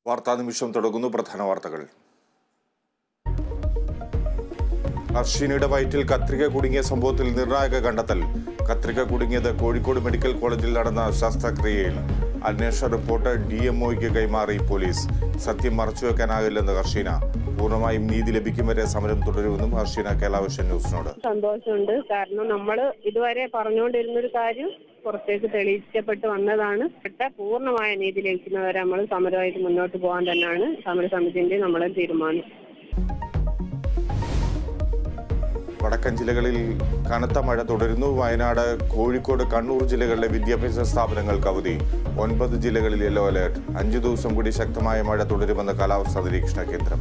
വാർത്താ നിമിഷം തുടങ്ങുന്നു പ്രധാന വാർത്തകൾ അർഷിനിയുടെ വയറ്റിൽ കത്രിക കുടുങ്ങിയ സംഭവത്തിൽ നിർണായക കണ്ടെത്തൽ കത്രിക കുടുങ്ങിയത് കോഴിക്കോട് മെഡിക്കൽ കോളേജിൽ നടന്ന ശസ്ത്രക്രിയയിൽ അന്വേഷണ റിപ്പോർട്ട് ഡി എംഒയ്ക്ക് കൈമാറി പോലീസ് സത്യം മറച്ചുവെക്കാനാകില്ലെന്ന് ഹർഷീന പൂർണ്ണമായും നീതി ലഭിക്കും വരെ സമരം തുടരുമെന്നും ഹർഷീന കേരളാവിഷൻ ന്യൂസിനോട് സന്തോഷമുണ്ട് കാരണം നമ്മൾ ഇതുവരെ പറഞ്ഞുകൊണ്ടിരുന്നൊരു കാര്യം പുറത്തേക്ക് തെളിയിക്കപ്പെട്ട് വന്നതാണ് പക്ഷേ പൂർണ്ണമായ നീതി ലഭിക്കുന്നവരെ നമ്മൾ സമരമായിട്ട് മുന്നോട്ട് പോകാൻ തന്നെയാണ് സമരസമിതിന്റെ നമ്മളെ തീരുമാനം വടക്കൻ ജില്ലകളിൽ കനത്ത മഴ തുടരുന്നു വയനാട് കോഴിക്കോട് കണ്ണൂർ ജില്ലകളിലെ വിദ്യാഭ്യാസ സ്ഥാപനങ്ങൾക്ക് അവധി ഒൻപത് ജില്ലകളിൽ യെല്ലോ അലേർട്ട് അഞ്ചു ദിവസം കൂടി ശക്തമായ മഴ തുടരുമെന്ന് കാലാവസ്ഥാ നിരീക്ഷണ കേന്ദ്രം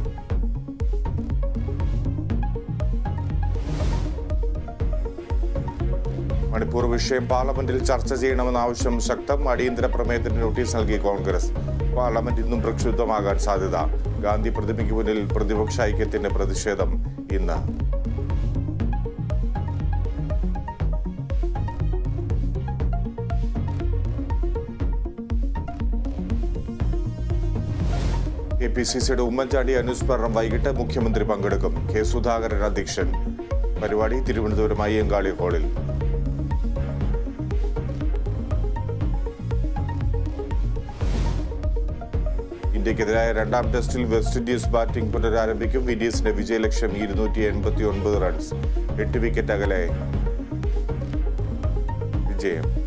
മണിപ്പൂർ വിഷയം പാർലമെന്റിൽ ചർച്ച ചെയ്യണമെന്ന ആവശ്യം ശക്തം അടിയന്തര പ്രമേയത്തിന് നോട്ടീസ് നൽകി കോൺഗ്രസ് പാർലമെന്റ് ഇന്നും പ്രക്ഷുബ്ധമാകാൻ സാധ്യത ഗാന്ധി പ്രതിമയ്ക്ക് മുന്നിൽ പ്രതിപക്ഷ ഐക്യത്തിന്റെ പ്രതിഷേധം ഇന്ന് കെ പി സി സിയുടെ ഉമ്മൻചാണ്ടി അനുസ്മരണം വൈകിട്ട് മുഖ്യമന്ത്രി പങ്കെടുക്കും കെ സുധാകരൻ അധ്യക്ഷൻ പരിപാടി തിരുവനന്തപുരം അയ്യങ്കാളി ഹാളിൽ ഇന്ത്യക്കെതിരായ രണ്ടാം ടെസ്റ്റിൽ വെസ്റ്റ് ഇൻഡീസ് ബാറ്റിംഗ് പുനരാരംഭിക്കും വിൻഡീസിന്റെ വിജയലക്ഷ്യം ഇരുന്നൂറ്റി എൺപത്തി ഒൻപത് റൺസ് എട്ട് വിക്കറ്റ് അകലെ വിജയം